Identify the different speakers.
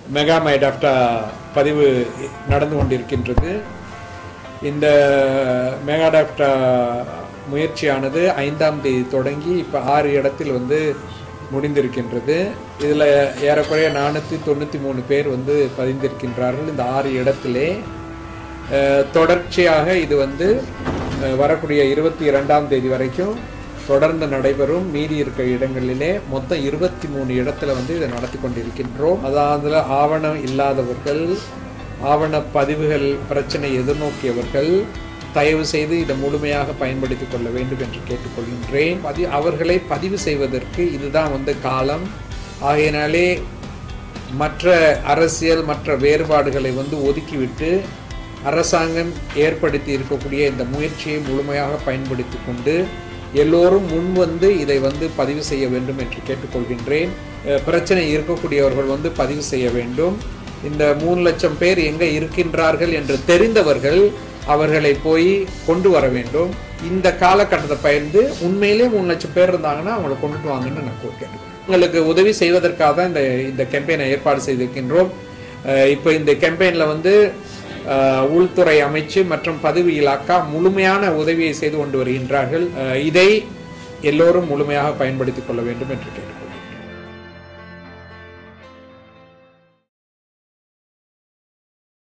Speaker 1: mega மைடாப்டா பதிவு நடந்து கொண்டிருக்கின்றது இந்த மெகாடாப்டா முயற்சியானது ஐந்தாம் தேதி தொடங்கி இப்போ ஆறு இடத்தில் வந்து முடிந்திருக்கின்றது இதில் ஏறக்குறைய நானூற்றி தொண்ணூற்றி மூணு பேர் வந்து பதிந்திருக்கின்றார்கள் இந்த ஆறு இடத்திலே அஹ், தொடர்ச்சியாக இது வந்து அஹ், வரக்கூடிய இருபத்தி இரண்டாம் தேதி வரைக்கும் தொடர்ந்து நடைபெறும் மீதி இருக்க இடங்களிலே மொத்தம் இருபத்தி மூணு இடத்துல வந்து இதை நடத்தி கொண்டிருக்கின்றோம் அதாவது ஆவணம் இல்லாதவர்கள் ஆவண பதிவுகள் பிரச்சனை எதிர்நோக்கியவர்கள் தயவு செய்து இதை முழுமையாக பயன்படுத்திக் கொள்ள வேண்டும் என்று கேட்டுக்கொள்கின்றேன் பதி அவர்களை பதிவு செய்வதற்கு இதுதான் வந்து காலம் ஆகையினாலே மற்ற அரசியல் மற்ற வேறுபாடுகளை வந்து ஒதுக்கிவிட்டு அரசாங்கம் ஏற்படுத்தி இருக்கக்கூடிய இந்த முயற்சியை முழுமையாக பயன்படுத்தி கொண்டு எல்லோரும் முன் வந்து இதை வந்து பதிவு செய்ய வேண்டும் என்று கேட்டுக்கொள்கின்றேன் அஹ் பிரச்சனை இருக்கக்கூடியவர்கள் வந்து பதிவு செய்ய வேண்டும் இந்த மூணு லட்சம் பேர் எங்கே இருக்கின்றார்கள் என்று தெரிந்தவர்கள் அவர்களை போய் கொண்டு வர வேண்டும் இந்த காலகட்டத்தை பயந்து உண்மையிலே மூணு லட்சம் பேர் இருந்தாங்கன்னா அவங்களை கொண்டுட்டு வாங்கன்னு நான் கேட்டுக்கிறேன் உங்களுக்கு உதவி செய்வதற்காக தான் இந்த இந்த கேம்பெயினை ஏற்பாடு செய்திருக்கின்றோம் அஹ் இப்போ இந்த கேம்பெயினில் வந்து அஹ், உள்துறை அமைச்சு மற்றும் பதவி இலாக்கா முழுமையான உதவியை செய்து கொண்டு வருகின்றார்கள் அஹ், இதை எல்லோரும் முழுமையாக பயன்படுத்திக் கொள்ள வேண்டும் என்று கேட்டுக்கொள்கிறேன்